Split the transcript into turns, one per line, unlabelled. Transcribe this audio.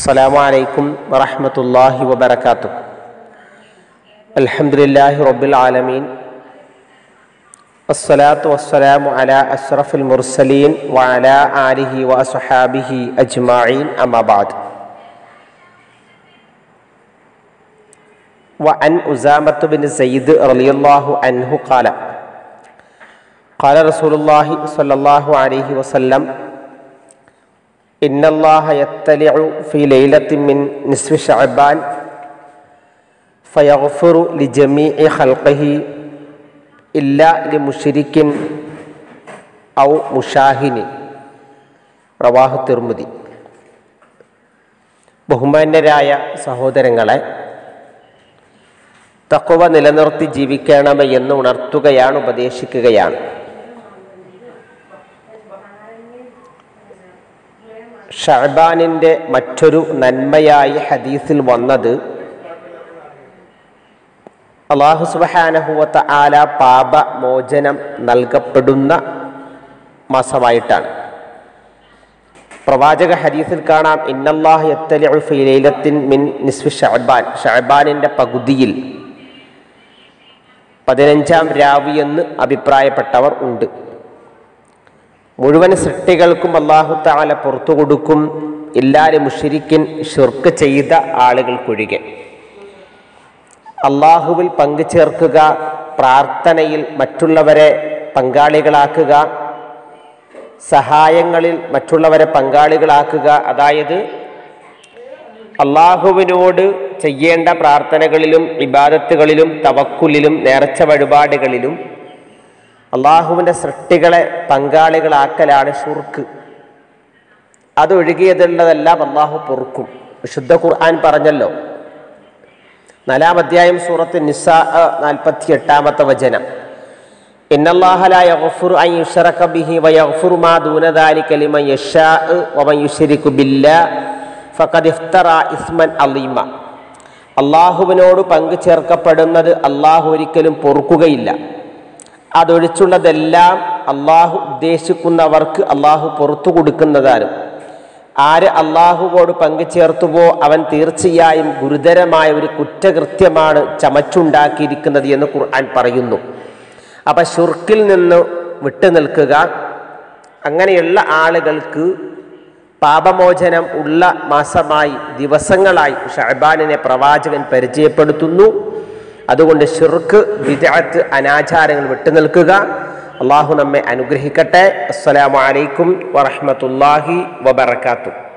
السلام عليكم ورحمة الله وبركاته الحمد لله رب العالمين والصلاة والسلام على أشرف المرسلين وعلى آله وأصحابه أجمعين أما بعد وعن أزامة بن زيد رضي الله عنه قال قال رسول الله صلى الله عليه وسلم إن الله يطلع في ليلة من نصف شعبان فيغفر لجميع خلقه إلا لمشرك أو مشاهن റവാഹു തിർമുതി ബഹുമാന്യരായ സഹോദരങ്ങളെ തക്കവ നിലനിർത്തി ജീവിക്കണമേ എന്ന് ഉണർത്തുകയാണ് ഉപദേശിക്കുകയാണ് ഷഹബാനിൻ്റെ മറ്റൊരു നന്മയായി ഹദീസിൽ വന്നത് അള്ളാഹു സുബഹാനഹുവത്ത ആല പാപ മോചനം നൽകപ്പെടുന്ന മാസമായിട്ടാണ് പ്രവാചക ഹദീസിൽ കാണാം ഇന്നല്ലാഹ് യത്തലിഉ ഫീ ലൈലത്തിൻ മിൻ നിസ്ഫി ഷഅബാൻ ഷഅബാനിൻ്റെ പകുതിയിൽ പതിനഞ്ചാം രാവി എന്ന് അഭിപ്രായപ്പെട്ടവർ ഉണ്ട് മുഴുവൻ സൃഷ്ടികൾക്കും അള്ളാഹു താല പുറത്തു കൊടുക്കും ഇല്ലാതെ മുഷിരിക്കിൻ ഷിർക്ക് ചെയ്ത ആളുകൾക്കൊഴികെ അള്ളാഹുവിൽ പങ്കുചേർക്കുക പ്രാർത്ഥനയിൽ മറ്റുള്ളവരെ പങ്കാളികളാക്കുക സഹായങ്ങളിൽ മറ്റുള്ളവരെ പങ്കാളികളാക്കുക അതായത് അള്ളാഹുവിനോട് ചെയ്യേണ്ട പ്രാർത്ഥനകളിലും ഇബാദത്തുകളിലും തവക്കുലിലും നേർച്ച വഴിപാടുകളിലും അള്ളാഹുവിൻ്റെ സൃഷ്ടികളെ പങ്കാളികളാക്കലാണ് ഷുർക്ക് അതൊഴുകിയതുള്ളതെല്ലാം അള്ളാഹു പൊറുക്കും വിശുദ്ധ ഖുർആൻ പറഞ്ഞല്ലോ നാലാം അധ്യായം സൂറത്ത് നിസ നാൽപ്പത്തി എട്ടാമത്തെ വചനം അള്ളാഹുവിനോട് പങ്കു ചേർക്കപ്പെടുന്നത് അള്ളാഹു ഒരിക്കലും പൊറുക്കുകയില്ല അതൊഴിച്ചുള്ളതെല്ലാം അള്ളാഹു ഉദ്ദേശിക്കുന്നവർക്ക് അള്ളാഹു പുറത്തു കൊടുക്കുന്നതാണ് ആര് അള്ളാഹുവോട് പങ്കുചേർത്തുവോ അവൻ തീർച്ചയായും ഗുരുതരമായ ഒരു കുറ്റകൃത്യമാണ് ചമച്ചുണ്ടാക്കിയിരിക്കുന്നത് എന്ന് ഖുർആൻ പറയുന്നു അപ്പം ഷുർക്കിൽ നിന്ന് വിട്ടു നിൽക്കുക അങ്ങനെയുള്ള ആളുകൾക്ക് പാപമോചനം ഉള്ള മാസമായി ദിവസങ്ങളായി ഷഹബാനിനെ പ്രവാചകൻ പരിചയപ്പെടുത്തുന്നു അതുകൊണ്ട് ഷിർക്ക് വിദഗ്ധ അനാചാരങ്ങൾ വിട്ടുനിൽക്കുക അള്ളാഹു നമ്മെ അനുഗ്രഹിക്കട്ടെ അസ്സലാമു അലൈക്കും വറഹമത്തല്ലാഹി വബർക്കാത്തു